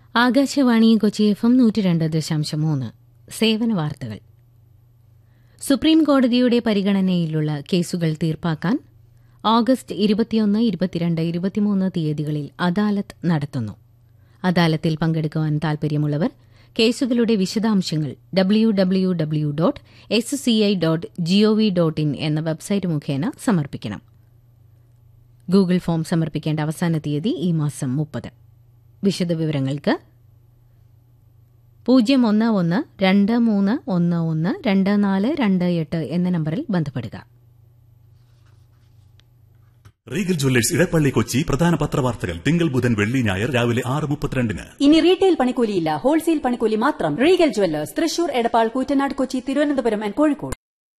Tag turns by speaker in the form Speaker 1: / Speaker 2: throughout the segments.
Speaker 1: Akashvani Kochi F M നൂറ്റി രണ്ട് ദശാംശം മൂന്ന് സേവന വാർത്തകൾ സുപ്രീം കോടതിയുടെ പരിഗണനയിലുള്ള കേസുകൾ തീർപ്പാക്കാൻ ഓഗസ്റ്റ് ഇരുപത്തിയൊന്ന് ഇരുപത്തിരണ്ട് ഇരുപത്തിമൂന്ന് തീയതികളിൽ അദാലത്ത് നടത്തുന്നു അദാലത്തിൽ പങ്കെടുക്കുവാൻ താൽപര്യമുള്ളവർ കേസുകളുടെ വിശദാംശങ്ങൾ W W W dot S C I dot G O V dot in എന്ന വെബ്സൈറ്റ് മുഖേന സമർപ്പിക്കണം ഗൂഗിൾ ഫോം സമർപ്പിക്കേണ്ട അവസാന തീയതി ഈ മാസം മുപ്പത് വിശദവിവരങ്ങൾക്ക് പൂജ്യം ഒന്ന് ഒന്ന് രണ്ട് മൂന്ന് ഒന്ന് ഒന്ന് രണ്ട് നാല് രണ്ട് എട്ട് എന്ന നമ്പറിൽ ബന്ധപ്പെടുക
Speaker 2: റീഗൽ ജ്വല്ലേഴ്സ് ഇടപ്പള്ളി കൊച്ചി പ്രധാന പത്രവാർത്തകൾ തിങ്കൾ ബുധൻ വെള്ളി ഞായർ രാവിലെ ആറ് മുപ്പത്തിരണ്ടിന്
Speaker 3: ഇനി റീറ്റെയിൽ പണിക്കൂലിയില്ല ഹോൾസെയിൽ പണിക്കൂലി മാത്രം Regal jewellers Thrissur Edappal Koottanad Kochi Thiruvananthapuram and Kozhikode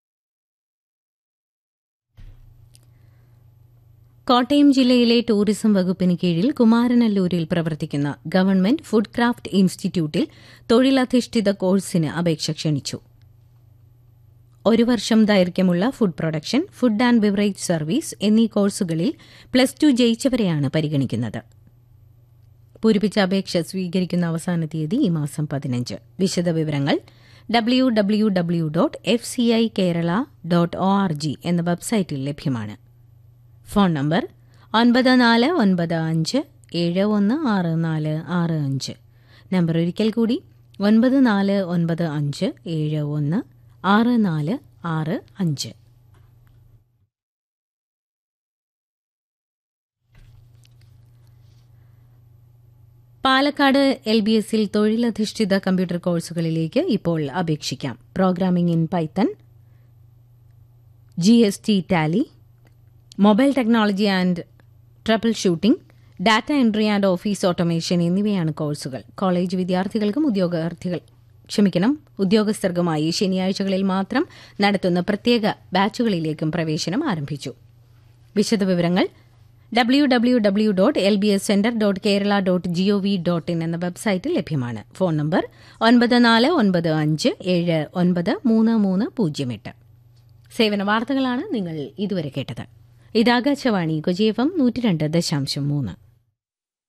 Speaker 1: Kottayam ജില്ലയിലെ ടൂറിസം വകുപ്പിന് കീഴിൽ കുമാരനല്ലൂരിൽ പ്രവർത്തിക്കുന്ന ഗവൺമെന്റ് ഫുഡ് ക്രാഫ്റ്റ് ഇൻസ്റ്റിറ്റ്യൂട്ടിൽ തൊഴിലധിഷ്ഠിത കോഴ്സിന് അപേക്ഷ ക്ഷണിച്ചു ഒരു വർഷം ദൈർഘ്യമുള്ള food production food and beverage service എന്നീ കോഴ്സുകളിൽ പ്ലസ് ടു ജയിച്ചവരെയാണ് പരിഗണിക്കുന്നത് പൂരിപ്പിച്ച അപേക്ഷ സ്വീകരിക്കുന്ന അവസാന തീയതി ഈ മാസം പതിനഞ്ച് വിശദവിവരങ്ങൾ W W W dot F C I Kerala dot O R G എന്ന വെബ്സൈറ്റിൽ ലഭ്യമാണ് ഫോൺ നമ്പർ ഒൻപത് നാല് ഒൻപത് അഞ്ച് ഏഴ് ഒന്ന് ആറ് നാല് ആറ് അഞ്ച് നമ്പർ ഒരിക്കൽ കൂടി ഒൻപത് നാല് ഒൻപത് അഞ്ച് ഏഴ് ഒന്ന് ആറ് നാല് ആറ് അഞ്ച് പാലക്കാട് എൽ ബി എസിൽ തൊഴിലധിഷ്ഠിത കമ്പ്യൂട്ടർ കോഴ്സുകളിലേക്ക് ഇപ്പോൾ അപേക്ഷിക്കാം programming in Python G S T Tally mobile technology and trouble shooting data entry and office automation എന്നിവയാണ് കോഴ്സുകൾ കോളേജ് വിദ്യാർത്ഥികൾക്കും ഉദ്യോഗാർത്ഥികൾ ക്ഷമിക്കണം ഉദ്യോഗസ്ഥർക്കുമായി ശനിയാഴ്ചകളിൽ മാത്രം നടത്തുന്ന പ്രത്യേക ബാച്ചുകളിലേക്കും പ്രവേശനം ആരംഭിച്ചു വിശദവിവരങ്ങൾ W W W dot L B S centre dot Kerala dot G O V dot in എന്ന വെബ്സൈറ്റിൽ ലഭ്യമാണ് ഫോൺ നമ്പർ ഒൻപത് നാല് ഒൻപത് അഞ്ച് ഏഴ് ഒൻപത് മൂന്ന് മൂന്ന് പൂജ്യം എട്ട് സേവന വാർത്തകളാണ് നിങ്ങൾ ഇതുവരെ കേട്ടത് ഇത് ആകാശവാണി കൊച്ചി എഫ് എം നൂറ്റി രണ്ട് ദശാംശം മൂന്ന്